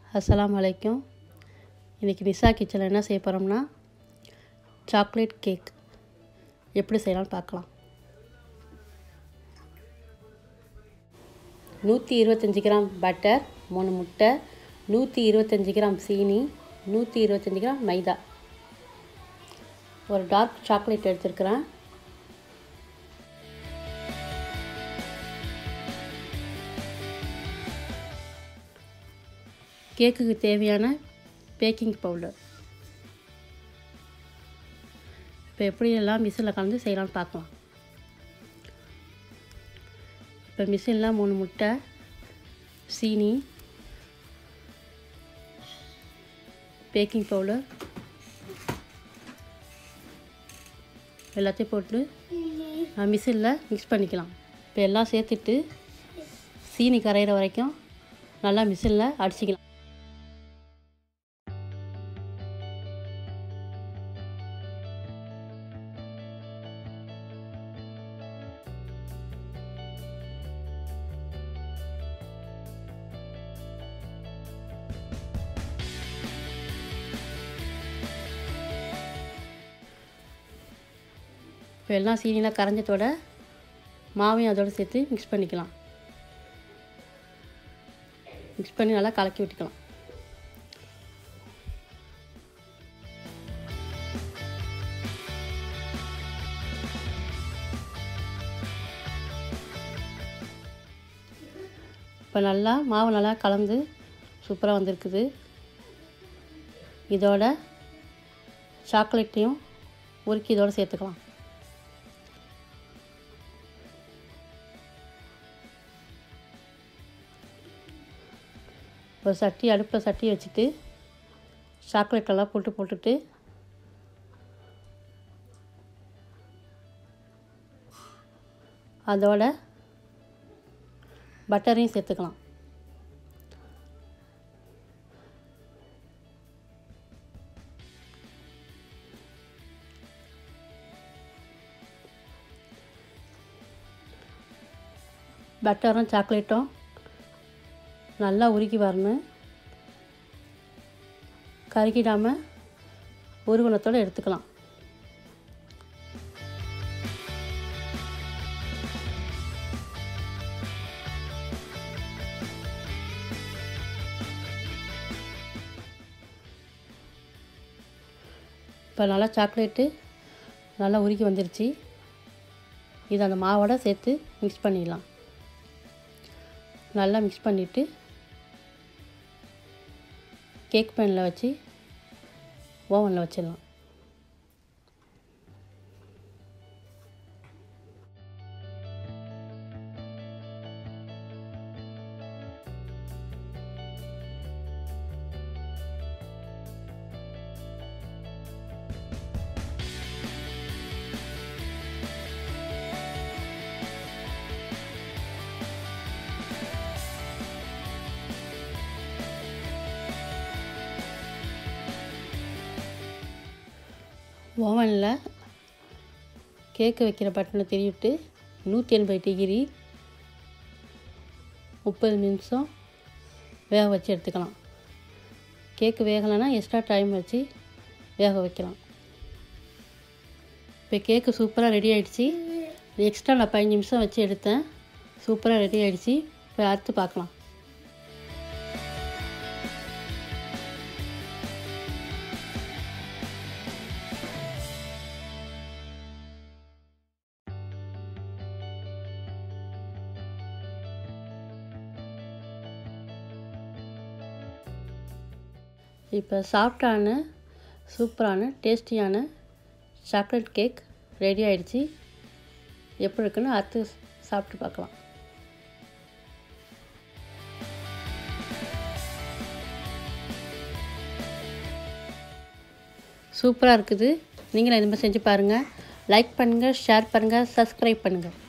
அஸ்ஸலாமு அலைக்கும் இன்றைக்கி நிஷா கிச்சனில் என்ன செய்ய போகிறோம்னா சாக்லேட் கேக் எப்படி செய்யலாம்னு பார்க்கலாம் நூற்றி இருபத்தஞ்சி கிராம் பட்டர் மூணு முட்டை நூற்றி இருபத்தஞ்சி கிராம் சீனி நூற்றி இருபத்தஞ்சி கிராம் மைதா ஒரு டார்க் சாக்லேட் எடுத்துருக்கிறேன் கேக்குக்கு தேவையான பேக்கிங் பவுடர் இப்போ எப்படி எல்லாம் மிஷினில் கலந்து செய்யலாம்னு பார்க்கலாம் இப்போ மிஷினில் மூணு முட்டை சீனி பேக்கிங் பவுடர் எல்லாத்தையும் போட்டு மிஷினில் மிக்ஸ் பண்ணிக்கலாம் இப்போ எல்லாம் சேர்த்துட்டு சீனி கரையிற வரைக்கும் நல்லா மிஷினில் அடிச்சிக்கலாம் இப்போ எல்லாம் சீனிலாம் கரைஞ்சதோட மாவையும் அதோடு சேர்த்து மிக்ஸ் பண்ணிக்கலாம் மிக்ஸ் பண்ணி நல்லா கலக்கி விட்டுக்கலாம் இப்போ நல்லா மாவு நல்லா கலந்து சூப்பராக வந்திருக்குது இதோட சாக்லேட்டையும் உருக்கி இதோடு சேர்த்துக்கலாம் ஒரு சட்டி அடுப்பில் சட்டி வச்சுட்டு சாக்லேட் எல்லாம் போட்டு போட்டுட்டு அதோட பட்டரையும் சேர்த்துக்கலாம் பட்டரும் சாக்லேட்டும் நல்லா உருக்கி வரணும் கருகிடாமல் உருவனத்தோடு எடுத்துக்கலாம் இப்போ நல்லா சாக்லேட்டு நல்லா உருக்கி வந்துருச்சு இது அந்த மாவோட சேர்த்து மிக்ஸ் பண்ணிடலாம் நல்லா மிக்ஸ் பண்ணிவிட்டு கேக் பேனில் வச்சு ஓவனில் வச்சிடலாம் ஓவனில் கேக்கு வைக்கிற பட்டனை திருவிட்டு நூற்றி எண்பது டிகிரி முப்பது நிமிஷம் வேக வச்சு எடுத்துக்கலாம் கேக்கு வேகலைன்னா எக்ஸ்ட்ரா டைம் வச்சு வேக வைக்கலாம் இப்போ கேக்கு சூப்பராக ரெடி ஆகிடுச்சி எக்ஸ்ட்ரா நான் பதினஞ்சு நிமிஷம் வச்சு எடுத்தேன் சூப்பராக ரெடி ஆகிடுச்சி இப்போ அறுத்து பார்க்கலாம் இப்போ சாஃப்டான சூப்பரான டேஸ்டியான சாக்லேட் கேக் ரெடி ஆகிடுச்சி எப்படி இருக்குன்னு அறுத்து சாப்பிட்டு பார்க்கலாம் சூப்பராக இருக்குது நீங்களும் இது மாதிரி செஞ்சு பாருங்கள் லைக் பண்ணுங்கள் ஷேர் பண்ணுங்கள் சப்ஸ்கிரைப் பண்ணுங்கள்